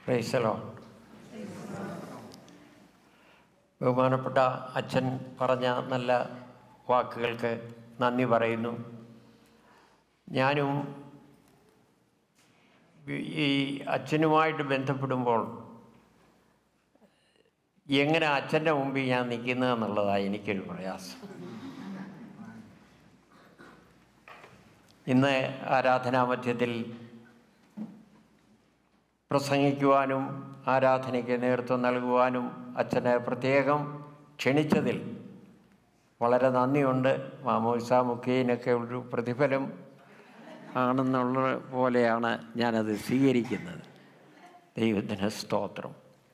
പ്രൈസലോ ബഹുമാനപ്പെട്ട അച്ഛൻ പറഞ്ഞ നല്ല വാക്കുകൾക്ക് നന്ദി പറയുന്നു ഞാനും ഈ അച്ഛനുമായിട്ട് ബന്ധപ്പെടുമ്പോൾ എങ്ങനെ അച്ഛൻ്റെ മുമ്പിൽ ഞാൻ നിൽക്കുന്നത് എന്നുള്ളതാണ് എനിക്കൊരു പ്രയാസം ഇന്ന് ആരാധനാ മധ്യത്തിൽ പ്രസംഗിക്കുവാനും ആരാധനയ്ക്ക് നേതൃത്വം നൽകുവാനും അച്ഛനെ പ്രത്യേകം ക്ഷണിച്ചതിൽ വളരെ നന്ദിയുണ്ട് മാമോസ മുഖേനൊക്കെ ഒരു പ്രതിഫലം ആണെന്നുള്ള പോലെയാണ് ഞാനത് സ്വീകരിക്കുന്നത് ദൈവത്തിന് സ്തോത്രം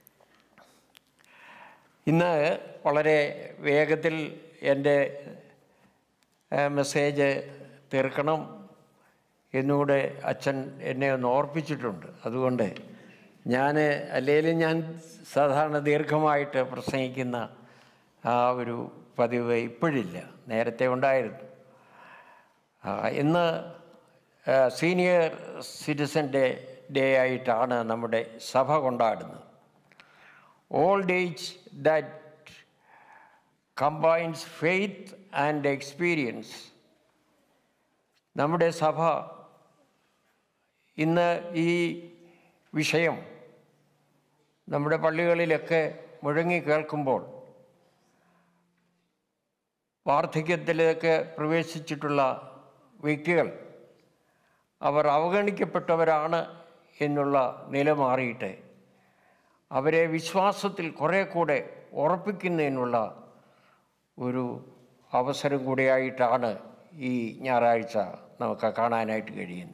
ഇന്ന് വളരെ വേഗത്തിൽ എൻ്റെ മെസ്സേജ് തീർക്കണം എന്നുകൂടെ അച്ഛൻ എന്നെ ഒന്ന് ഓർപ്പിച്ചിട്ടുണ്ട് അതുകൊണ്ട് ഞാൻ അല്ലെങ്കിലും ഞാൻ സാധാരണ ദീർഘമായിട്ട് പ്രസംഗിക്കുന്ന ആ ഒരു പതിവ് ഇപ്പോഴില്ല നേരത്തെ ഉണ്ടായിരുന്നു ആ, ഇന്ന് സീനിയർ സിറ്റിസൺ ഡേ ഡേ ആയിട്ടാണ് നമ്മുടെ സഭ കൊണ്ടാടുന്നത് old age that combines faith and experience നമ്മുടെ സഭ ഇന്ന് ഈ വിഷയം നമ്മുടെ പള്ളികളിലൊക്കെ മുഴങ്ങി കേൾക്കുമ്പോൾ വാർദ്ധക്യത്തിലേക്ക് പ്രവേശിച്ചിട്ടുള്ള വ്യക്തികൾ അവർ അവഗണിക്കപ്പെട്ടവരാണ് എന്നുള്ള നില മാറിയിട്ട് അവരെ വിശ്വാസത്തിൽ കുറേ കൂടെ ഉറപ്പിക്കുന്നതിനുള്ള ഒരു അവസരം കൂടിയായിട്ടാണ് ഈ ഞായറാഴ്ച നമുക്ക് കാണാനായിട്ട് കഴിയുന്നത്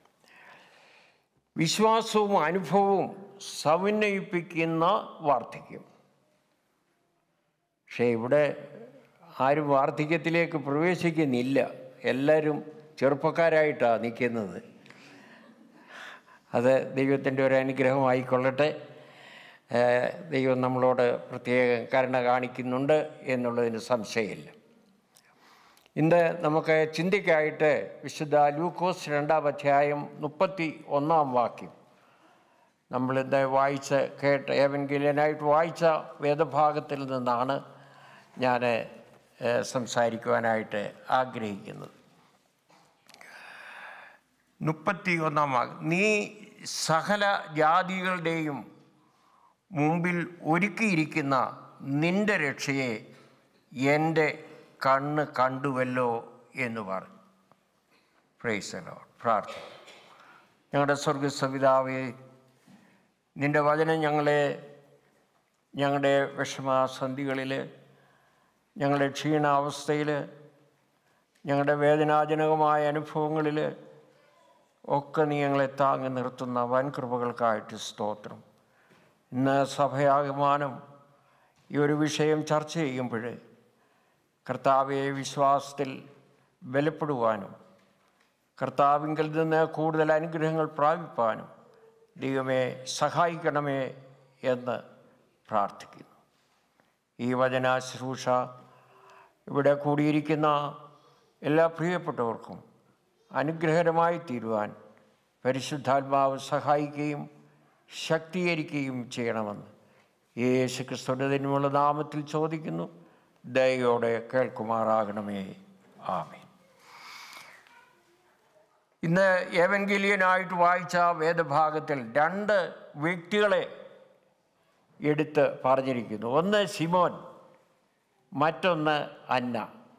വിശ്വാസവും അനുഭവവും സമന്വയിപ്പിക്കുന്ന വാർദ്ധക്യം പക്ഷേ ഇവിടെ ആരും വാർദ്ധക്യത്തിലേക്ക് പ്രവേശിക്കുന്നില്ല എല്ലാവരും ചെറുപ്പക്കാരായിട്ടാണ് നിൽക്കുന്നത് അത് ദൈവത്തിൻ്റെ ഒരു അനുഗ്രഹമായിക്കൊള്ളട്ടെ ഏഹ് ദൈവം നമ്മളോട് പ്രത്യേക കരുണ കാണിക്കുന്നുണ്ട് എന്നുള്ളതിന് സംശയമില്ല ഇന്ന് നമുക്ക് ചിന്തയ്ക്കായിട്ട് വിശുദ്ധ ലൂക്കോസ് രണ്ടാം അധ്യായം മുപ്പത്തി ഒന്നാം വാക്യം നമ്മളിന്ന് വായിച്ച് കേട്ട് ഏവൻഗിലിയനായിട്ട് വായിച്ച വേദഭാഗത്തിൽ നിന്നാണ് ഞാൻ ഏഹ്, സംസാരിക്കുവാനായിട്ട് ആഗ്രഹിക്കുന്നത് മുപ്പത്തി ഒന്നാം വാക്യം നീ സകല ജാതികളുടെയും മുമ്പിൽ ഒരുക്കിയിരിക്കുന്ന നിന്റെ രക്ഷയെ എൻ്റെ കണ്ണ് കണ്ടുവല്ലോ എന്ന് പറഞ്ഞു പ്രൈസലോ പ്രാർത്ഥന ഞങ്ങളുടെ സ്വർഗസവിതാവേ നിൻ്റെ വചനം ഞങ്ങളെ ഞങ്ങളുടെ വിഷമാസന്ധികളിൽ ഞങ്ങളുടെ ക്ഷീണാവസ്ഥയിൽ ഞങ്ങളുടെ വേദനാജനകമായ അനുഭവങ്ങളിൽ ഒക്കെ നീ ഞങ്ങളെ താങ്ങി നിർത്തുന്ന വൻ കൃപകൾക്കായിട്ട് സ്തോത്രം ഇന്ന് സഭയാകമാനം ഈ ഒരു വിഷയം ചർച്ച ചെയ്യുമ്പോൾ കർത്താവെ വിശ്വാസത്തിൽ ബലപ്പെടുവാനും കർത്താവിങ്കിൽ നിന്ന് കൂടുതൽ അനുഗ്രഹങ്ങൾ പ്രാപിപ്പാനും ദൈവമേ സഹായിക്കണമേ എന്ന് പ്രാർത്ഥിക്കുന്നു ഈ വചന ശുശ്രൂഷ ഇവിടെ കൂടിയിരിക്കുന്ന എല്ലാ പ്രിയപ്പെട്ടവർക്കും അനുഗ്രഹകരമായി തീരുവാൻ പരിശുദ്ധാത്മാവ് സഹായിക്കുകയും ശക്തീകരിക്കുകയും ചെയ്യണമെന്ന് യേശു ക്രിസ്തുവിൻ്റെ തന്നെയുള്ള നാമത്തിൽ ചോദിക്കുന്നു ദയോടെ കേൾക്കുമാറാകണമേ ആമേൻ ഇന്ന് ഏവൻഗിലിയനായിട്ട് വായിച്ച വേദഭാഗത്തിൽ രണ്ട് വ്യക്തികളെ എടുത്ത് പറഞ്ഞിരിക്കുന്നു ഒന്ന് സിമോൻ മറ്റൊന്ന് അന്ന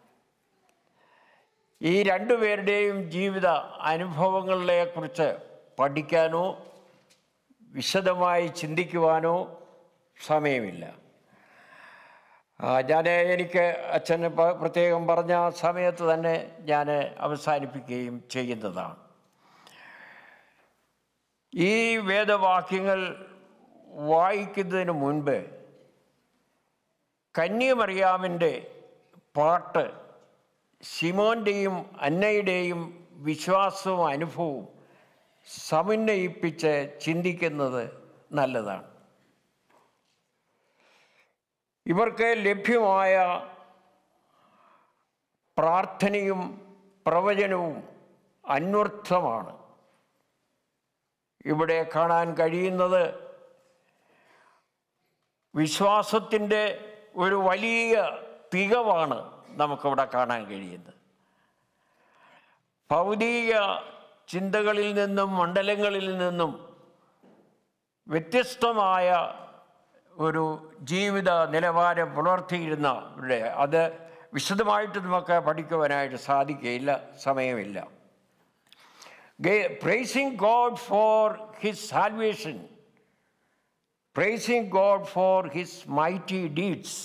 ഈ രണ്ടുപേരുടെയും ജീവിത അനുഭവങ്ങളെക്കുറിച്ച് പഠിക്കാനോ വിശദമായി ചിന്തിക്കുവാനോ സമയമില്ല ആ, ഞാൻ എനിക്ക് അച്ഛന് പ- പ്രത്യേകം പറഞ്ഞ സമയത്ത് തന്നെ ഞാൻ അവസാനിപ്പിക്കുകയും ചെയ്യുന്നതാണ് ഈ വേദവാക്യങ്ങൾ വായിക്കുന്നതിന് മുൻപ് കന്യമറിയാമിൻ്റെ പാട്ട് ശിമോൻ്റെയും അന്നയുടെയും വിശ്വാസവും അനുഭവവും സമന്വയിപ്പിച്ച് ചിന്തിക്കുന്നത് നല്ലതാണ് ഇവർക്ക് ലഭ്യമായ പ്രാർത്ഥനയും പ്രവചനവും അന്വർത്ഥമാണ് ഇവിടെ കാണാൻ കഴിയുന്നത് വിശ്വാസത്തിൻ്റെ ഒരു വലിയ തികവാണ് നമുക്കിവിടെ കാണാൻ കഴിയുന്നത് ഭൗതിക ചിന്തകളിൽ നിന്നും മണ്ഡലങ്ങളിൽ നിന്നും വ്യത്യസ്തമായ ഒരു ജീവിത നിലവാരം പുലർത്തിയിരുന്നവരുടെ അത് വിശദമായിട്ട് നമുക്ക് പഠിക്കുവാനായിട്ട് സാധിക്കുകയില്ല സമയമില്ല praising God for his salvation praising God for his mighty deeds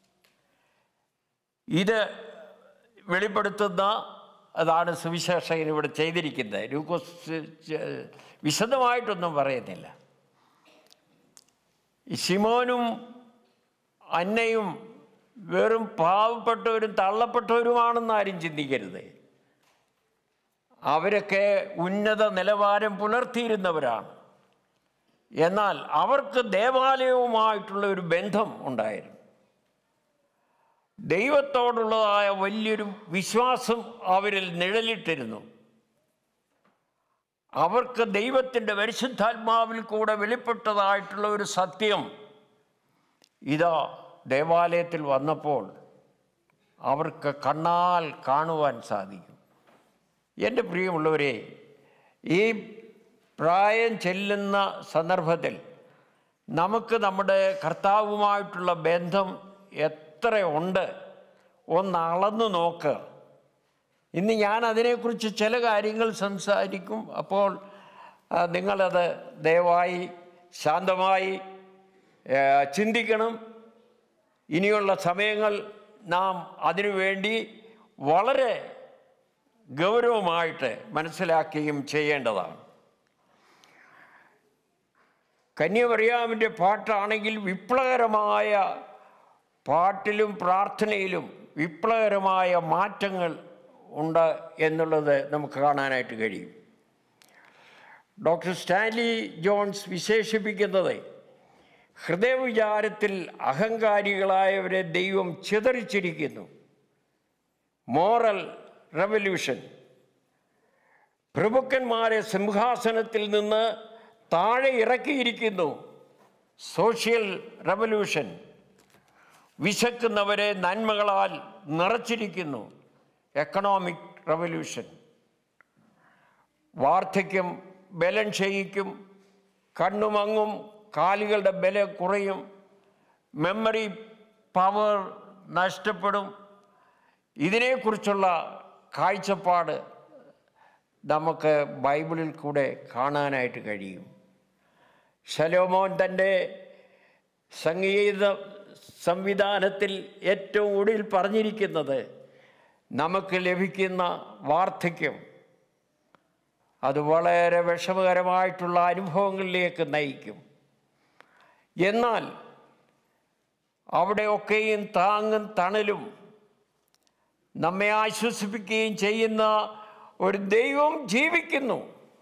ഇത് വെളിപ്പെടുത്തുന്ന അതാണ് സുവിശേഷകൻ ഇവിടെ ചെയ്തിരിക്കുന്നത് ലൂക്കോസ് വിശദമായിട്ടൊന്നും പറയുന്നില്ല ഈ ശിമോനും അന്നയും വെറും പാവപ്പെട്ടവരും തള്ളപ്പെട്ടവരുമാണെന്ന് ആരും ചിന്തിക്കരുത് അവരൊക്കെ ഉന്നത നിലവാരം പുലർത്തിയിരുന്നവരാണ് എന്നാൽ അവർക്ക് ദേവാലയവുമായിട്ടുള്ള ഒരു ബന്ധം ഉണ്ടായിരുന്നു ദൈവത്തോടുള്ളതായ വലിയൊരു വിശ്വാസം അവരിൽ നിഴലിട്ടിരുന്നു അവർക്ക് ദൈവത്തിൻ്റെ പരിശുദ്ധാത്മാവിൽ കൂടെ വെളിപ്പെട്ടതായിട്ടുള്ള ഒരു സത്യം ഇതാ ദേവാലയത്തിൽ വന്നപ്പോൾ അവർക്ക് കണ്ണാൽ കാണുവാൻ സാധിക്കും എൻ്റെ പ്രിയമുള്ളവരെ ഈ പ്രായം ചെല്ലുന്ന സന്ദർഭത്തിൽ നമുക്ക് നമ്മുടെ കർത്താവുമായിട്ടുള്ള ബന്ധം എത്ര ഉണ്ട് ഒന്ന് അളന്നു നോക്കുക ഇന്ന് ഞാൻ അതിനെക്കുറിച്ച് ചില കാര്യങ്ങൾ സംസാരിക്കും അപ്പോൾ ആ, നിങ്ങളത് ദയവായി ശാന്തമായി ആ, ചിന്തിക്കണം ഇനിയുള്ള സമയങ്ങൾ നാം അതിനുവേണ്ടി വളരെ ഗൗരവമായിട്ട് മനസ്സിലാക്കുകയും ചെയ്യേണ്ടതാണ് കന്യമറിയാമിൻ്റെ പാട്ടാണെങ്കിൽ വിപ്ലവകരമായ പാട്ടിലും പ്രാർത്ഥനയിലും വിപ്ലവകരമായ മാറ്റങ്ങൾ ഉണ്ട് എന്നുള്ളത് നമുക്ക് കാണാനായിട്ട് കഴിയും ഡോക്ടർ സ്റ്റാൻലി ജോൺസ് വിശേഷിപ്പിക്കുന്നത് ഹൃദയവിചാരത്തിൽ അഹങ്കാരികളായവരെ ദൈവം ചിതറിച്ചിരിക്കുന്നു മോറൽ റെവല്യൂഷൻ പ്രഭുക്കന്മാരെ സിംഹാസനത്തിൽ നിന്ന് താഴെ ഇറക്കിയിരിക്കുന്നു സോഷ്യൽ റെവല്യൂഷൻ വിശക്കുന്നവരെ നന്മകളാൽ നിറച്ചിരിക്കുന്നു എക്കണോമിക് റെവല്യൂഷൻ വാർദ്ധക്യം ബലം ക്ഷയിക്കും കണ്ണുമങ്ങും കാലുകളുടെ ബലം കുറയും മെമ്മറി പവർ നഷ്ടപ്പെടും ഇതിനെക്കുറിച്ചുള്ള കാഴ്ചപ്പാട് നമുക്ക് ബൈബിളിൽ കൂടെ കാണാനായിട്ട് കഴിയും ശലോമോൻ തൻ്റെ സംഗീത സംവിധാനത്തിൽ ഏറ്റവും ഒടുവിൽ പറഞ്ഞിരിക്കുന്നത് നമുക്ക് ലഭിക്കുന്ന വാർദ്ധക്യം അത് വളരെ വിഷമകരമായിട്ടുള്ള അനുഭവങ്ങളിലേക്ക് നയിക്കും എന്നാൽ അവിടെയൊക്കെയും താങ്ങും തണലും നമ്മെ ആശ്വസിപ്പിക്കുകയും ചെയ്യുന്ന ഒരു ദൈവം ജീവിക്കുന്നു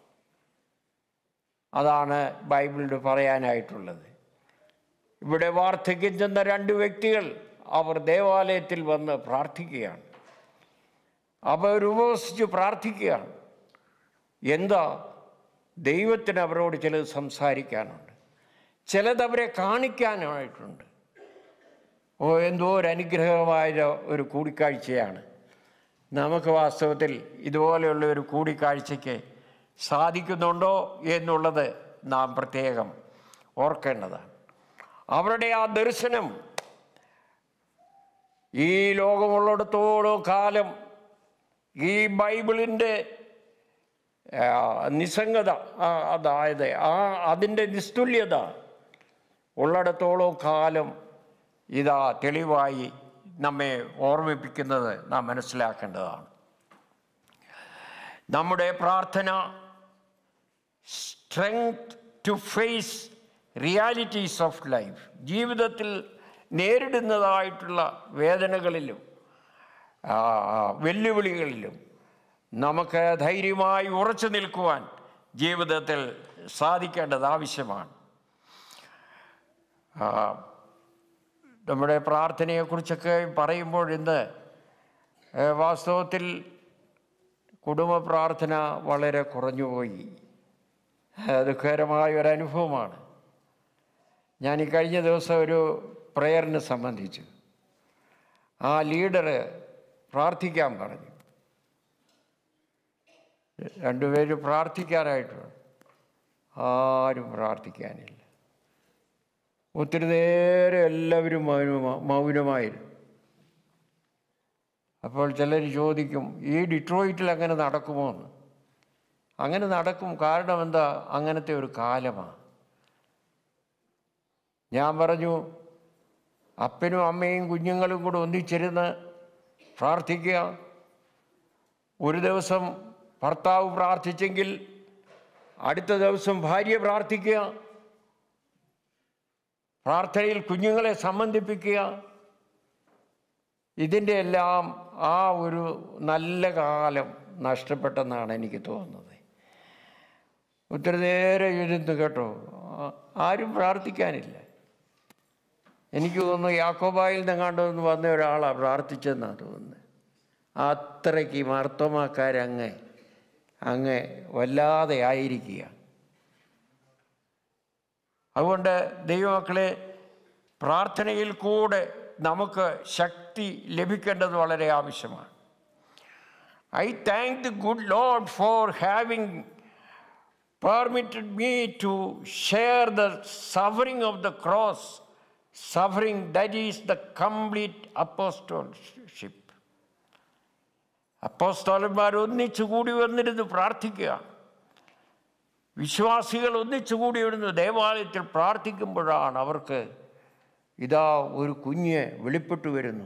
അതാണ് ബൈബിളിൽ പറയാനായിട്ടുള്ളത് ഇവിടെ വാർദ്ധക്യം ചെന്ന രണ്ട് വ്യക്തികൾ അവർ ദേവാലയത്തിൽ വന്ന് പ്രാർത്ഥിക്കുകയാണ് അവർ ഉപവസിച്ച് പ്രാർത്ഥിക്കുകയാണ് എന്താ ദൈവത്തിന് അവരോട് ചിലത് സംസാരിക്കാനുണ്ട് ചിലത് അവരെ കാണിക്കാനായിട്ടുണ്ട് ഓ എന്തോ ഒരു അനുഗ്രഹമായ ഒരു കൂടിക്കാഴ്ചയാണ് നമുക്ക് വാസ്തവത്തിൽ ഇതുപോലെയുള്ള ഒരു കൂടിക്കാഴ്ചയ്ക്ക് സാധിക്കുന്നുണ്ടോ എന്നുള്ളത് നാം പ്രത്യേകം ഓർക്കേണ്ടതാണ് അവരുടെ ആ ദർശനം ഈ ലോകമുള്ളിടത്തോളം കാലം ഈ ബൈബിളിൻ്റെ ആ, നിസ്സംഗത ആ, അതായത് ആ അതിൻ്റെ നിസ്തുല്യത ഉള്ളിടത്തോളം കാലം ഇതാ തെളിവായി നമ്മെ ഓർമ്മിപ്പിക്കുന്നത് നാം മനസ്സിലാക്കേണ്ടതാണ് നമ്മുടെ പ്രാർത്ഥന strength to face realities of life ജീവിതത്തിൽ നേരിടുന്നതായിട്ടുള്ള വേദനകളിലും ആ, വെല്ലുവിളികളിലും നമുക്ക് ധൈര്യമായി ഉറച്ചു നിൽക്കുവാൻ ജീവിതത്തിൽ സാധിക്കേണ്ടത് ആവശ്യമാണ് ആ, നമ്മുടെ പ്രാർത്ഥനയെക്കുറിച്ചൊക്കെ പറയുമ്പോൾ ഇന്ന് ഏ, വാസ്തവത്തിൽ കുടുംബ പ്രാർത്ഥന വളരെ കുറഞ്ഞുപോയി ദുഃഖകരമായ ഒരു അനുഭവമാണ് ഞാൻ ഈ കഴിഞ്ഞ ദിവസം ഒരു പ്രയറിനെ സംബന്ധിച്ച് ആ ലീഡർ പ്രാർത്ഥിക്കാൻ പറഞ്ഞു രണ്ടുപേര് പ്രാർത്ഥിക്കാനായിട്ട് ആരും പ്രാർത്ഥിക്കാനില്ല ഒത്തിരി നേരം എല്ലാവരും മൗനമാ മൗനമായിരുന്നു അപ്പോൾ ചിലർ ചോദിക്കും ഈ ഡിട്രോയിറ്റിൽ അങ്ങനെ നടക്കുമോ എന്ന് അങ്ങനെ നടക്കും കാരണം എന്താ അങ്ങനത്തെ ഒരു കാലമാണ് ഞാൻ പറഞ്ഞു അപ്പനും അമ്മയും കുഞ്ഞുങ്ങളും കൂടെ ഒന്നിച്ചിരുന്ന് പ്രാർത്ഥിക്കുക ഒരു ദിവസം ഭർത്താവ് പ്രാർത്ഥിച്ചെങ്കിൽ അടുത്ത ദിവസം ഭാര്യ പ്രാർത്ഥിക്കുക പ്രാർത്ഥനയിൽ കുഞ്ഞുങ്ങളെ സംബന്ധിപ്പിക്കുക ഇതിൻ്റെ എല്ലാം ആ ഒരു നല്ല കാലം നഷ്ടപ്പെട്ടെന്നാണ് എനിക്ക് തോന്നുന്നത് ഒത്തിരി നേരം ഇരുന്ന് കേട്ടോ ആ- ആരും പ്രാർത്ഥിക്കാനില്ല എനിക്ക് തോന്നുന്നു യാക്കോബായിൽ നിന്നെങ്ങാണ്ട് ഒന്ന് വന്ന ഒരാളാണ് പ്രാർത്ഥിച്ചെന്നാണ് തോന്നുന്നത് അത്രയ്ക്ക് ഈ മർത്തമാക്കാരങ്ങ് അങ്ങ് വല്ലാതെ ആയിരിക്കുക അതുകൊണ്ട് ദൈവമക്കളെ പ്രാർത്ഥനയിൽ കൂടെ നമുക്ക് ശക്തി ലഭിക്കേണ്ടത് വളരെ ആവശ്യമാണ് I thank the good Lord for having permitted me to share the suffering of the cross, suffering that is the complete apostleship. അപ്പോസ്തോലന്മാർ ഒന്നിച്ചു കൂടി വന്നിരുന്ന് പ്രാർത്ഥിക്കുക വിശ്വാസികൾ ഒന്നിച്ചു കൂടി വരുന്നു ദേവാലയത്തിൽ പ്രാർത്ഥിക്കുമ്പോഴാണ് അവർക്ക് ഇതാ ഒരു കുഞ്ഞ് വെളിപ്പെട്ടു വരുന്നു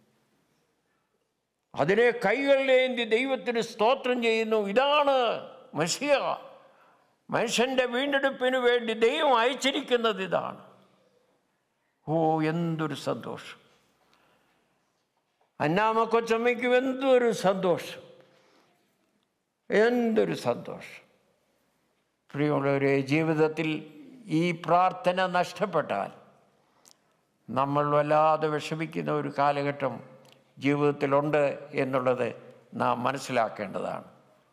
അതിനെ കൈകളിലേന്തി ദൈവത്തിന് സ്തോത്രം ചെയ്യുന്നു ഇതാണ് മഷിയ മനുഷ്യൻ്റെ വീണ്ടെടുപ്പിന് വേണ്ടി ദൈവം അയച്ചിരിക്കുന്നത് ഇതാണ് ഓ എന്തൊരു സന്തോഷം അന്നാമ കൊച്ചമ്മയ്ക്കും എന്തൊരു സന്തോഷം എന്തൊരു സന്തോഷം പ്രിയമുള്ളവരെ ജീവിതത്തിൽ ഈ പ്രാർത്ഥന നഷ്ടപ്പെട്ടാൽ നമ്മൾ വല്ലാതെ വിഷമിക്കുന്ന ഒരു കാലഘട്ടം ജീവിതത്തിലുണ്ട് എന്നുള്ളത് നാം മനസ്സിലാക്കേണ്ടതാണ്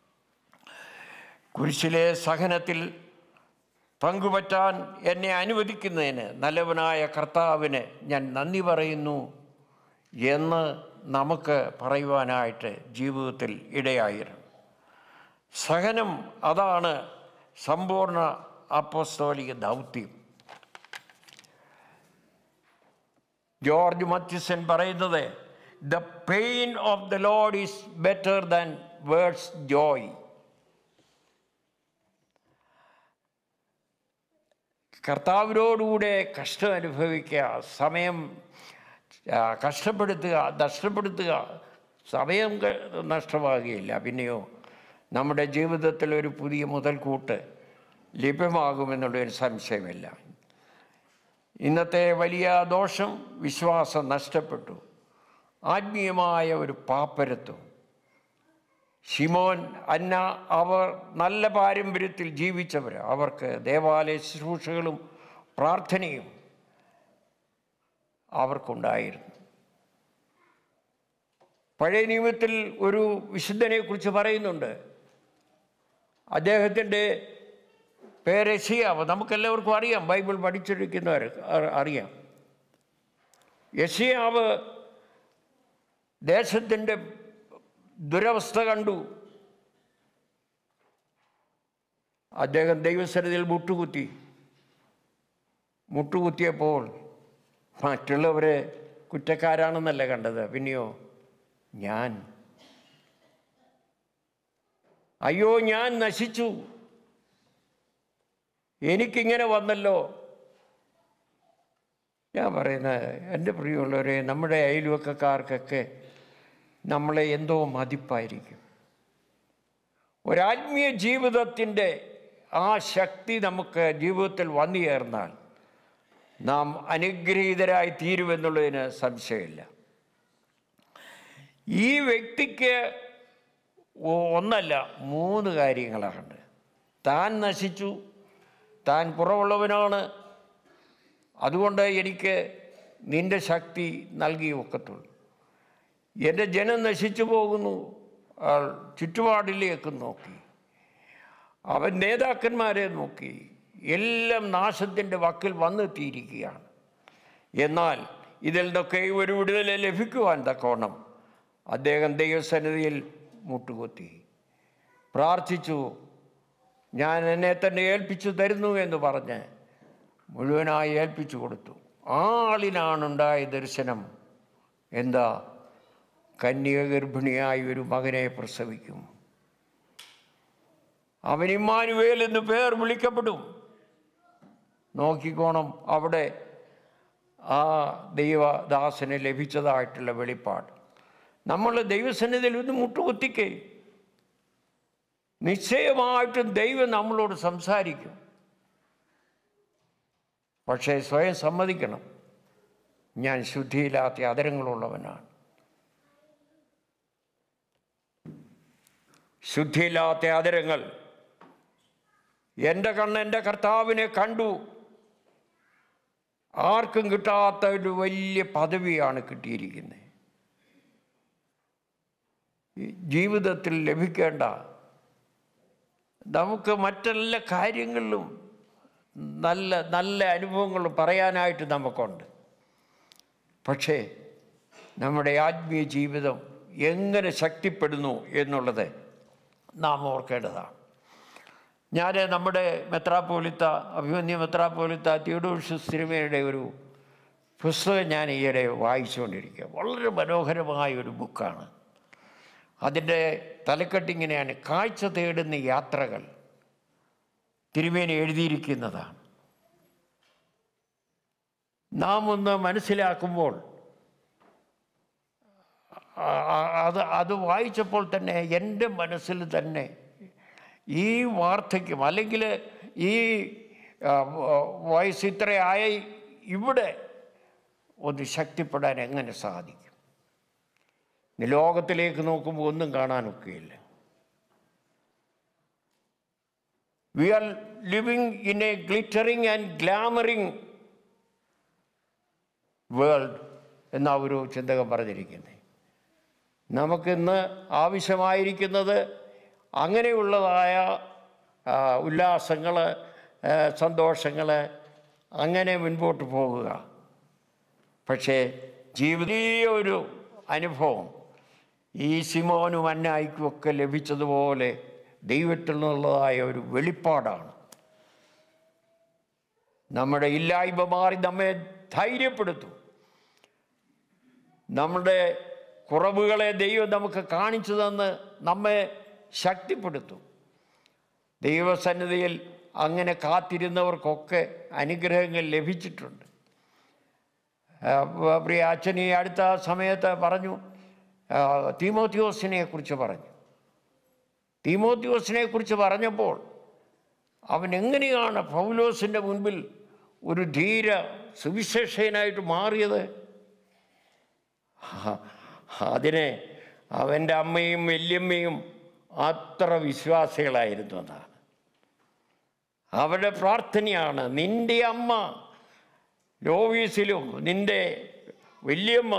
കുരിശിലെ സഹനത്തിൽ പങ്കുപറ്റാൻ എന്നെ അനുവദിക്കുന്നതിന് നല്ലവനായ കർത്താവിന് ഞാൻ നന്ദി പറയുന്നു എന്ന് നമുക്ക് പറയുവാനായിട്ട് ജീവിതത്തിൽ ഇടയായിരുന്നു സഹനം അതാണ് സമ്പൂർണ്ണ അപ്പോസ്തോലിക ദൗത്യം ജോർജ് മത്യുസൻ പറയുന്നത് the pain of the Lord is better than words joy കർത്താവിനോടുകൂടെ കഷ്ടം അനുഭവിക്കുക സമയം ആ, കഷ്ടപ്പെടുത്തുക നഷ്ടപ്പെടുത്തുക സമയം ക- നഷ്ടമാകുകയില്ല പിന്നെയോ നമ്മുടെ ജീവിതത്തിൽ ഒരു പുതിയ മുതൽക്കൂട്ട് ലഭ്യമാകുമെന്നുള്ളൊരു സംശയമില്ല ഇന്നത്തെ വലിയ ദോഷം വിശ്വാസം നഷ്ടപ്പെട്ടു ആത്മീയമായ ഒരു പാപ്പരത്വം ഷിമോൻ അന്ന അവർ നല്ല പാരമ്പര്യത്തിൽ ജീവിച്ചവർ അവർക്ക് ദേവാലയ ശുശ്രൂഷകളും പ്രാർത്ഥനയും അവർക്കുണ്ടായിരുന്നു പഴയ നിയമത്തിൽ ഒരു വിശുദ്ധനെക്കുറിച്ച് പറയുന്നുണ്ട് അദ്ദേഹത്തിൻ്റെ പേര് യശിയാവ് നമുക്കെല്ലാവർക്കും അറിയാം ബൈബിൾ പഠിച്ചിരിക്കുന്നവർ അ- അറിയാം യശിയാവ് ദേശത്തിൻ്റെ ദുരവസ്ഥ കണ്ടു അദ്ദേഹം ദൈവസന്നിധിയിൽ മുട്ടുകുത്തി മുട്ടുകുത്തിയപ്പോൾ മറ്റുള്ളവരെ കുറ്റക്കാരാണെന്നല്ല കണ്ടത് പിന്നെയോ ഞാൻ അയ്യോ ഞാൻ നശിച്ചു എനിക്കിങ്ങനെ വന്നല്ലോ ഞാൻ പറയുന്നത് എൻ്റെ പ്രിയമുള്ളവരെ നമ്മുടെ അയൽവക്കക്കാർക്കൊക്കെ നമ്മളെ എന്തോ മതിപ്പായിരിക്കും ഒരാത്മീയ ജീവിതത്തിൻ്റെ ആ ശക്തി നമുക്ക് ജീവിതത്തിൽ വന്നു ചേർന്നാൽ നാം അനുഗ്രഹീതരായി തീരുമെന്നുള്ളതിന് സംശയമില്ല ഈ വ്യക്തിക്ക് ഒ- ഒന്നല്ല മൂന്ന് കാര്യങ്ങളാണ് താൻ നശിച്ചു താൻ കുറവുള്ളവനാണ് അതുകൊണ്ട് എനിക്ക് നിന്റെ ശക്തി നൽകി ഒക്കത്തുള്ളൂ എൻ്റെ ജനം നശിച്ചു പോകുന്നു ആൾ ചുറ്റുപാടിലേക്ക് നോക്കി അവൻ നേതാക്കന്മാരെ നോക്കി എല്ലാം നാശത്തിൻ്റെ വക്കിൽ വന്നെത്തിയിരിക്കുകയാണ് എന്നാൽ ഇതിൽ നിന്നൊക്കെ ഒരു വിടുതൽ ലഭിക്കുവാൻ തക്കവണ്ണം അദ്ദേഹം ദൈവസന്നിധിയിൽ മുട്ടുകുത്തി പ്രാർത്ഥിച്ചു ഞാൻ എന്നെ തന്നെ ഏൽപ്പിച്ചു തരുന്നു എന്ന് പറഞ്ഞ് മുഴുവനായി ഏൽപ്പിച്ചു കൊടുത്തു ആളിനാണുണ്ടായ ദർശനം എന്താ കന്യക ഗർഭിണിയായി ഒരു മകനെ പ്രസവിക്കും അവൻ ഇമ്മാനുവേൽ എന്ന് പേർ വിളിക്കപ്പെടും നോക്കിക്കോണം അവിടെ ആ ദൈവദാസന് ലഭിച്ചതായിട്ടുള്ള വെളിപ്പാട് നമ്മൾ ദൈവസന്നിധിയിൽ ഒന്ന് മുട്ടുകുത്തിക്കേ നിശ്ചയമായിട്ടും ദൈവം നമ്മളോട് സംസാരിക്കും പക്ഷേ സ്വയം സമ്മതിക്കണം ഞാൻ ശുദ്ധിയില്ലാത്ത അതരങ്ങളുള്ളവനാണ് ശുദ്ധിയില്ലാത്ത അതരങ്ങൾ എൻ്റെ കണ്ണ് എൻ്റെ കർത്താവിനെ കണ്ടു ആർക്കും കിട്ടാത്ത ഒരു വലിയ പദവിയാണ് കിട്ടിയിരിക്കുന്നത് ഈ ജീവിതത്തിൽ ലഭിക്കേണ്ട നമുക്ക് മറ്റെല്ലാ കാര്യങ്ങളിലും നല്ല നല്ല അനുഭവങ്ങൾ പറയാനായിട്ട് നമുക്കുണ്ട് പക്ഷേ നമ്മുടെ ആത്മീയ ജീവിതം എങ്ങനെ ശക്തിപ്പെടുന്നു എന്നുള്ളത് നാം ഓർക്കേണ്ടതാണ് ഞാൻ നമ്മുടെ മെത്രാപ്പോലിത്ത അഭിമന്യ മെത്രാപ്പോലിത്ത തിയോഡോഷ്യസ് സിനിമയുടെ ഒരു പുസ്തകം ഞാൻ ഈയിടെ വായിച്ചുകൊണ്ടിരിക്കുക വളരെ മനോഹരമായ ഒരു ബുക്കാണ് അതിൻ്റെ തലക്കെട്ടിങ്ങനെയാണ് കാഴ്ച തേടുന്ന യാത്രകൾ തിരുമേനി എഴുതിയിരിക്കുന്നതാണ് നാം ഒന്ന് മനസ്സിലാക്കുമ്പോൾ ആ- ആ- അത് അത് വായിച്ചപ്പോൾ തന്നെ എൻ്റെ മനസ്സിൽ തന്നെ ഈ വാർദ്ധക്യം അല്ലെങ്കിൽ ഈ ആ, വയസ്സ് ഇത്രയായി ഇവിടെ ഒന്ന് ശക്തിപ്പെടാൻ എങ്ങനെ സാധിക്കും ഇനി ലോകത്തിലേക്ക് നോക്കുമ്പോൾ ഒന്നും കാണാനൊക്കെയില്ല we are living in a glittering and glamouring world എന്നാ ഒരു ചിന്തകൻ പറഞ്ഞിരിക്കുന്നത് നമുക്കിന്ന് ആവശ്യമായിരിക്കുന്നത് അങ്ങനെയുള്ളതായ ഉല്ലാസങ്ങൾ സന്തോഷങ്ങൾ അങ്ങനെ മുൻപോട്ട് പോകുക പക്ഷേ ജീവിതീയ ഒരു അനുഭവം ഈ സിമോനും അന്നായിക്കും ഒക്കെ ലഭിച്ചതുപോലെ ദൈവത്തിൽ നിന്നുള്ളതായ ഒരു വെളിപ്പാടാണ് നമ്മുടെ ഇല്ലായ്മ മാറി നമ്മെ ധൈര്യപ്പെടുത്തും നമ്മുടെ കുറവുകളെ ദൈവം നമുക്ക് കാണിച്ചു തന്ന് നമ്മെ ശക്തിപ്പെടുത്തും ദൈവസന്നിധിയിൽ അങ്ങനെ കാത്തിരുന്നവർക്കൊക്കെ അനുഗ്രഹങ്ങൾ ലഭിച്ചിട്ടുണ്ട് ആ, പ്രിയ അച്ഛൻ ഈ അടുത്ത സമയത്ത് പറഞ്ഞു ആ, തീമോത്തിയോസിനെ കുറിച്ച് പറഞ്ഞു തീമോത്തിയോസിനെ കുറിച്ച് പറഞ്ഞപ്പോൾ അവൻ എങ്ങനെയാണ് പൗലോസിൻ്റെ മുൻപിൽ ഒരു ധീര സുവിശേഷനായിട്ട് മാറിയത് ആ, അതിനെ അവൻ്റെ അമ്മയും വല്യമ്മയും അത്ര വിശ്വാസികളായിരുന്നു എന്നാണ് അവരുടെ പ്രാർത്ഥനയാണ് നിൻ്റെ അമ്മ ലോവീസിലും നിൻ്റെ വല്യമ്മ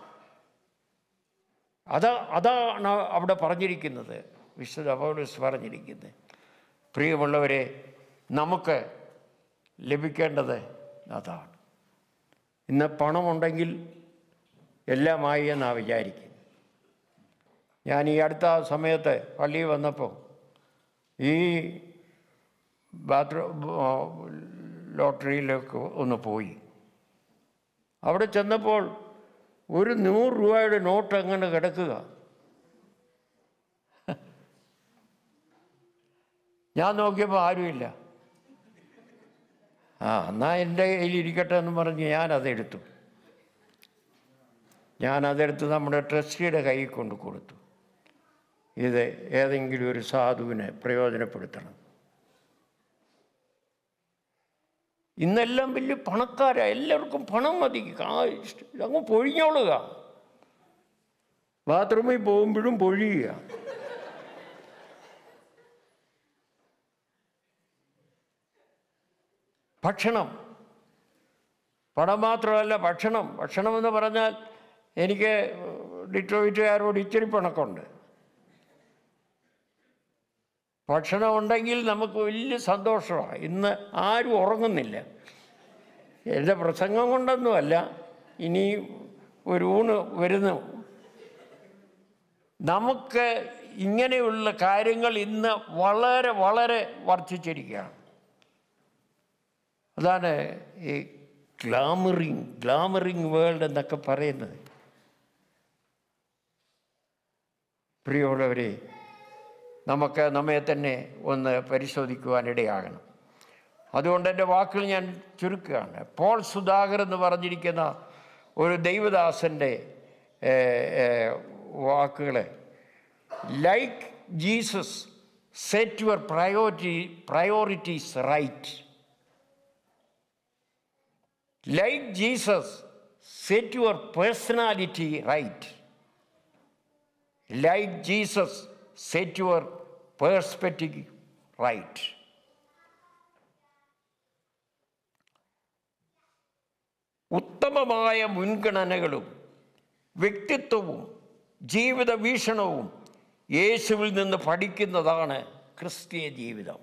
അതാ അതാണ് അവിടെ പറഞ്ഞിരിക്കുന്നത് വിശുദ്ധ പൗലോസ് പറഞ്ഞിരിക്കുന്നത് പ്രിയമുള്ളവരെ നമുക്ക് ലഭിക്കേണ്ടത് അതാണ് ഇന്ന് പണമുണ്ടെങ്കിൽ എല്ലാമായി എന്നാണ് വിചാരിക്കുന്നത് ഞാൻ ഈ അടുത്ത സമയത്ത് പള്ളിയിൽ വന്നപ്പോൾ ഈ ബാത്റൂം ലോട്ടറിയിലൊക്കെ ഒന്ന് പോയി അവിടെ ചെന്നപ്പോൾ ഒരു നൂറ് രൂപയുടെ നോട്ട് അങ്ങനെ കിടക്കുക ഞാൻ നോക്കിയപ്പോൾ ആരുമില്ല ആ എന്നാ എൻ്റെ കയ്യിൽ ഇരിക്കട്ടെ എന്ന് പറഞ്ഞ് ഞാനതെടുത്തു ഞാനതെടുത്ത് നമ്മുടെ ട്രസ്റ്റിയുടെ കയ്യിൽ കൊണ്ട് കൊടുത്തു ഇത് ഏതെങ്കിലും ഒരു സാധുവിനെ പ്രയോജനപ്പെടുത്തണം ഇന്നെല്ലാം വലിയ പണക്കാരാ എല്ലാവർക്കും പണം മതി കാ- ഇഷ്ട- അങ്ങ് പൊഴിഞ്ഞോളുക ബാത്റൂമിൽ പോകുമ്പോഴും പൊഴിയുക ഭക്ഷണം പണം മാത്രമല്ല ഭക്ഷണം ഭക്ഷണം എന്ന് പറഞ്ഞാൽ എനിക്ക് ഡിട്രോയിറ്റുകാരോട് ഇച്ചിരി പിണക്കുണ്ട് ഭക്ഷണം ഉണ്ടെങ്കിൽ നമുക്ക് വലിയ സന്തോഷമാണ് ഇന്ന് ആരും ഉറങ്ങുന്നില്ല എൻ്റെ പ്രസംഗം കൊണ്ടൊന്നുമല്ല ഇനി ഒരു ഊണ് വരുന്നു നമുക്ക് ഇങ്ങനെയുള്ള കാര്യങ്ങൾ ഇന്ന് വളരെ വളരെ വർദ്ധിച്ചിരിക്കുകയാണ് അതാണ് ഈ ഗ്ലാമറിങ് ഗ്ലാമറിങ് വേൾഡ് എന്നൊക്കെ പറയുന്നത് പ്രിയമുള്ളവരെ നമുക്ക് നമ്മെ തന്നെ ഒന്ന് പരിശോധിക്കുവാനിടയാകണം അതുകൊണ്ട് എൻ്റെ വാക്കുകൾ ഞാൻ ചുരുക്കുകയാണ് പോൾ സുധാകർ എന്ന് പറഞ്ഞിരിക്കുന്ന ഒരു ദൈവദാസൻ്റെ വാക്കുകൾ like Jesus set your priority priorities right like Jesus set your personality right like Jesus set your perspective right ഉത്തമമായ മുൻഗണനകളും വ്യക്തിത്വവും ജീവിത വീക്ഷണവും യേശുവിൽ നിന്ന് പഠിക്കുന്നതാണ് ക്രിസ്തീയ ജീവിതം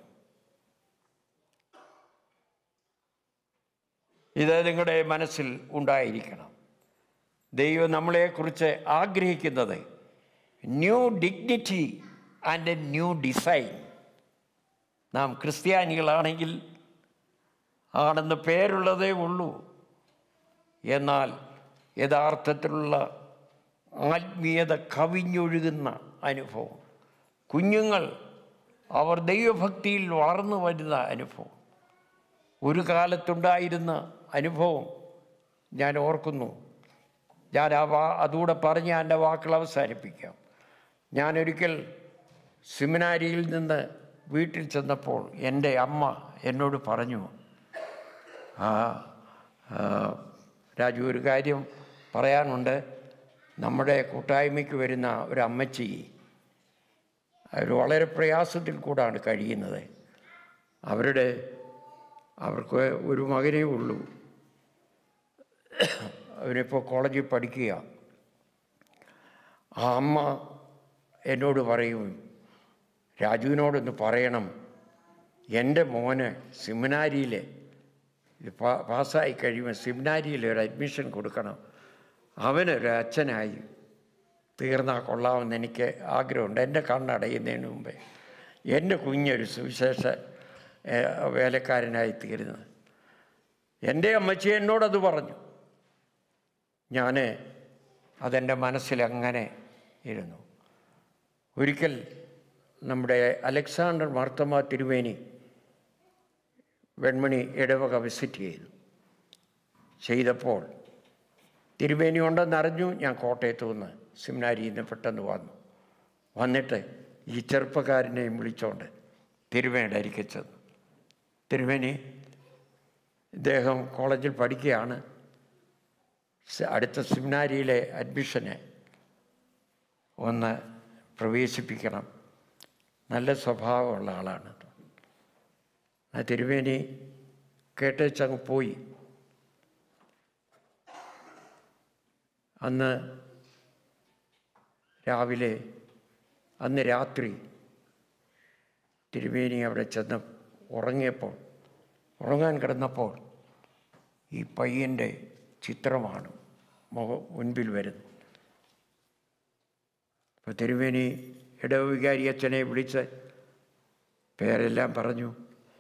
ഇത് നിങ്ങളുടെ മനസ്സിൽ ഉണ്ടായിരിക്കണം ദൈവം നമ്മളെക്കുറിച്ച് ആഗ്രഹിക്കുന്നത് new dignity and a new design നാം ക്രിസ്ത്യാനികളാണെങ്കിൽ ആണെന്ന് പേരുള്ളതേ ഉള്ളൂ എന്നാൽ യഥാർത്ഥത്തിലുള്ള ആത്മീയത കവിഞ്ഞൊഴുകുന്ന അനുഭവം കുഞ്ഞുങ്ങൾ അവർ ദൈവഭക്തിയിൽ വളർന്നു വരുന്ന അനുഭവം ഒരു കാലത്തുണ്ടായിരുന്ന അനുഭവം ഞാൻ ഓർക്കുന്നു ഞാൻ ആ വാ അതുകൂടെ പറഞ്ഞ് എൻ്റെ വാക്കുകൾ അവസാനിപ്പിക്കാം ഞാനൊരിക്കൽ സെമിനാരിയിൽ നിന്ന് വീട്ടിൽ ചെന്നപ്പോൾ എൻ്റെ അമ്മ എന്നോട് പറഞ്ഞു ആ ആ, രാജു ഒരു കാര്യം പറയാനുണ്ട് നമ്മുടെ കൂട്ടായ്മയ്ക്ക് വരുന്ന ഒരു അമ്മച്ചി അവർ വളരെ പ്രയാസത്തിൽ കൂടാണ് കഴിയുന്നത് അവരുടെ അവർക്ക് ഒരു മകനേ ഉള്ളൂ അവരിപ്പോൾ കോളേജിൽ പഠിക്കുക ആ അമ്മ എന്നോട് പറയും രാജുവിനോടൊന്ന് പറയണം എൻ്റെ മോന് സെമിനാരിയിൽ ഇത് പാ- പാസ്സായി കഴിയുമ്പോൾ സെമിനാരിയിൽ ഒരു അഡ്മിഷൻ കൊടുക്കണം അവനൊരു അച്ഛനായി തീർന്നാൽ കൊള്ളാമെന്ന് എനിക്ക് ആഗ്രഹമുണ്ട് എൻ്റെ കണ്ണടയുന്നതിന് മുമ്പേ എൻ്റെ കുഞ്ഞൊരു സുവിശേഷ ഏഹ്, വേലക്കാരനായി തീരുന്നത് എൻ്റെ അമ്മച്ചി എന്നോടത് പറഞ്ഞു ഞാൻ അതെൻ്റെ മനസ്സിൽ അങ്ങനെ ഇരുന്നു ഒരിക്കൽ നമ്മുടെ അലക്സാണ്ടർ മാർത്തമ്മ തിരുവേനി വെൺമണി ഇടവക വിസിറ്റ് ചെയ്തു ചെയ്തപ്പോൾ തിരുവേനി ഉണ്ടെന്നറിഞ്ഞു ഞാൻ കോട്ടയത്ത് നിന്ന് സെമിനാരിയിൽ നിന്ന് പെട്ടെന്ന് വന്നു വന്നിട്ട് ഈ ചെറുപ്പക്കാരനെയും വിളിച്ചോണ്ട് തിരുവേനിയുടെ അരികെ ചെന്നു തിരുവേനി ഇദ്ദേഹം കോളേജിൽ പഠിക്കുകയാണ് സ- അടുത്ത സെമിനാരിയിലെ അഡ്മിഷന് ഒന്ന് പ്രവേശിപ്പിക്കണം നല്ല സ്വഭാവമുള്ള ആളാണ് ആ തിരുവേനി കേട്ടേച്ചങ്ങ് പോയി അന്ന് രാവിലെ അന്ന് രാത്രി തിരുവേനി അവിടെ ചെന്ന് ഉറങ്ങിയപ്പോൾ ഉറങ്ങാൻ കിടന്നപ്പോൾ ഈ പയ്യൻ്റെ ചിത്രമാണ് മുഖ മുൻപിൽ വരുന്നത് അപ്പോൾ തിരുവേനി ഇടവികാരി അച്ഛനെ വിളിച്ച് പേരെല്ലാം പറഞ്ഞു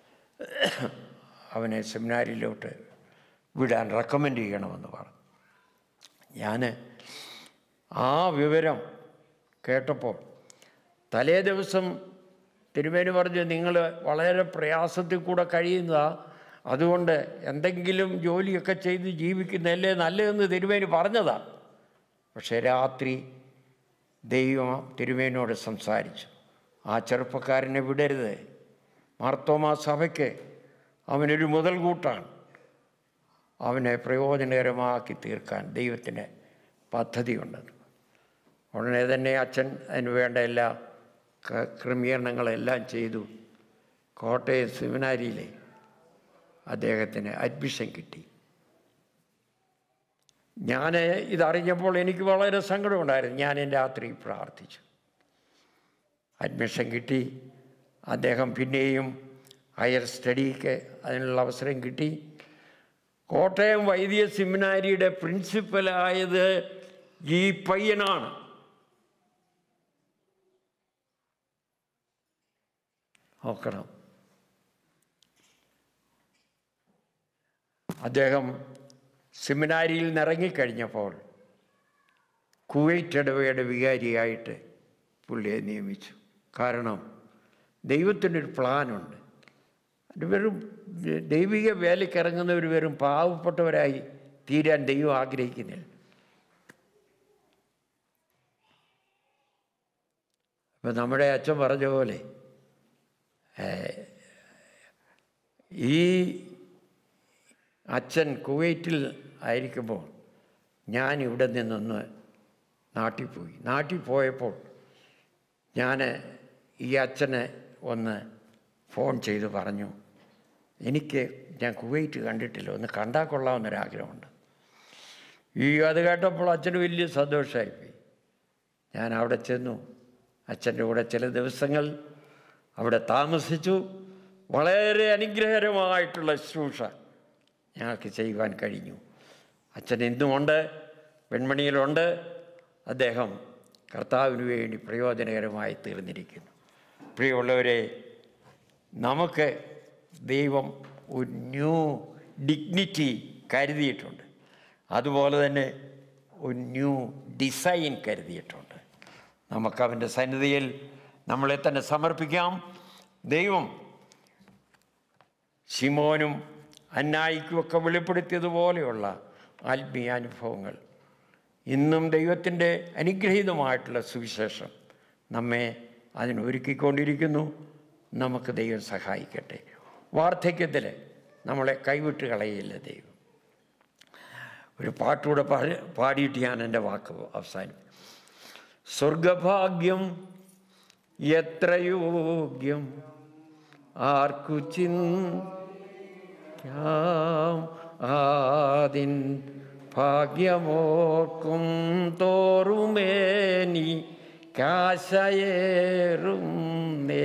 അവനെ സെമിനാരിലോട്ട് വിടാൻ റെക്കമെൻഡ് ചെയ്യണമെന്ന് പറഞ്ഞു ഞാൻ ആ വിവരം കേട്ടപ്പോൾ തലേ ദിവസം തിരുമേനി പറഞ്ഞു നിങ്ങൾ വളരെ പ്രയാസത്തിൽ കൂടെ കഴിയുന്നതാ അതുകൊണ്ട് എന്തെങ്കിലും ജോലിയൊക്കെ ചെയ്ത് ജീവിക്കുന്നതല്ലേ നല്ലതെന്ന് തിരുമേനി പറഞ്ഞതാ പക്ഷേ രാത്രി ദൈവം തിരുമേനോട് സംസാരിച്ചു ആ ചെറുപ്പക്കാരനെ വിടരുത് മാർത്തോമാ സഭയ്ക്ക് അവനൊരു മുതൽകൂട്ടാണ് അവനെ പ്രയോജനകരമാക്കി തീർക്കാൻ ദൈവത്തിന് പദ്ധതിയുണ്ടെന്ന് ഉടനെ തന്നെ അച്ഛൻ അതിന് വേണ്ട എല്ലാ ക- ക്രമീകരണങ്ങളെല്ലാം ചെയ്തു കോട്ടയം സെമിനാരിയിലെ അദ്ദേഹത്തിന് അഡ്മിഷൻ കിട്ടി ഞാൻ ഇതറിഞ്ഞപ്പോൾ എനിക്ക് വളരെ സങ്കടമുണ്ടായിരുന്നു ഞാൻ രാത്രി പ്രാർത്ഥിച്ചു അഡ്മിഷൻ കിട്ടി അദ്ദേഹം പിന്നെയും ഹയർ സ്റ്റഡിക്ക് അതിനുള്ള അവസരം കിട്ടി കോട്ടയം വൈദ്യ സെമിനാരിയുടെ പ്രിൻസിപ്പലായത് ഈ പയ്യനാണ് നോക്കണം അദ്ദേഹം സെമിനാരിയിൽ നിന്ന് ഇറങ്ങിക്കഴിഞ്ഞപ്പോൾ കുവൈറ്റ് ഇടവയുടെ വികാരിയായിട്ട് പുള്ളിയെ നിയമിച്ചു കാരണം ദൈവത്തിനൊരു പ്ലാനുണ്ട് അത് വെറും ദൈവിക വേലയ്ക്ക് ഇറങ്ങുന്നവർ വെറും പാവപ്പെട്ടവരായി തീരാൻ ദൈവം ആഗ്രഹിക്കുന്നില്ല അപ്പം നമ്മുടെ അച്ഛൻ പറഞ്ഞ പോലെ ഏഹ്, ഈ അച്ഛൻ കുവൈറ്റിൽ ആയിരിക്കുമ്പോൾ ഞാൻ ഇവിടെ നിന്നൊന്ന് നാട്ടിൽ പോയി നാട്ടിൽ പോയപ്പോൾ ഞാൻ ഈ അച്ഛനെ ഒന്ന് ഫോൺ ചെയ്ത് പറഞ്ഞു എനിക്ക് ഞാൻ കുവൈറ്റ് കണ്ടിട്ടില്ല ഒന്ന് കണ്ടാൽ കൊള്ളാമെന്നൊരാഗ്രഹമുണ്ട് ഈ അത് കേട്ടപ്പോൾ അച്ഛന് വലിയ സന്തോഷമായിപ്പോയി ഞാൻ അവിടെ ചെന്നു അച്ഛൻ്റെ കൂടെ ചില ദിവസങ്ങൾ അവിടെ താമസിച്ചു വളരെ അനുഗ്രഹകരമായിട്ടുള്ള ശുശ്രൂഷ ഞങ്ങൾക്ക് ചെയ്യുവാൻ കഴിഞ്ഞു അച്ഛൻ ഇന്നുമുണ്ട് വെൺമണിയിലുണ്ട് അദ്ദേഹം കർത്താവിന് വേണ്ടി പ്രയോജനകരമായി തീർന്നിരിക്കുന്നു പ്രിയമുള്ളവരെ നമുക്ക് ദൈവം ഒരു ന്യൂ ഡിഗ്നിറ്റി കരുതിയിട്ടുണ്ട് അതുപോലെ തന്നെ ഒരു ന്യൂ ഡിസൈൻ കരുതിയിട്ടുണ്ട് നമുക്ക് അവൻ്റെ സന്നിധിയിൽ നമ്മളെ തന്നെ സമർപ്പിക്കാം ദൈവം ശിമോനും അന്നായിക്കുമൊക്കെ വെളിപ്പെടുത്തിയതുപോലെയുള്ള ആത്മീയ അനുഭവങ്ങൾ ഇന്നും ദൈവത്തിൻ്റെ അനുഗ്രഹീതമായിട്ടുള്ള സുവിശേഷം നമ്മെ അതിനൊരുക്കിക്കൊണ്ടിരിക്കുന്നു നമുക്ക് ദൈവം സഹായിക്കട്ടെ വാർദ്ധക്യത്തിൽ നമ്മളെ കൈവിട്ട് കളയില്ല ദൈവം ഒരു പാട്ടൂടെ പാടി പാടിയിട്ട് ഞാൻ എൻ്റെ വാക്ക് അവസാനിപ്പിക്കും സ്വർഗഭാഗ്യം എത്ര യോഗ്യം ആർക്കു ചിന്തിക്കാം ആദിൻ ഭാഗ്യമോർക്കും തോറുമേനി കാശയേറും നേ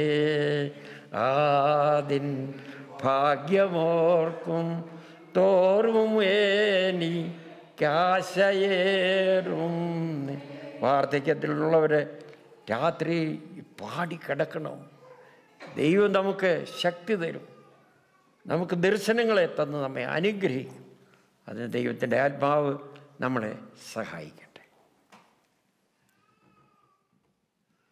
ആദിൻ ഭാഗ്യമോർക്കും തോറുമേനി കാശയേറും നേ. വാർദ്ധക്യത്തിലുള്ളവർ രാത്രി പാടിക്കിടക്കണം ദൈവം നമുക്ക് ശക്തി തരും നമുക്ക് ദർശനങ്ങളെ തന്ന് നമ്മെ അനുഗ്രഹിക്കും അതിന് ദൈവത്തിൻ്റെ ആത്മാവ് നമ്മളെ സഹായിക്കണം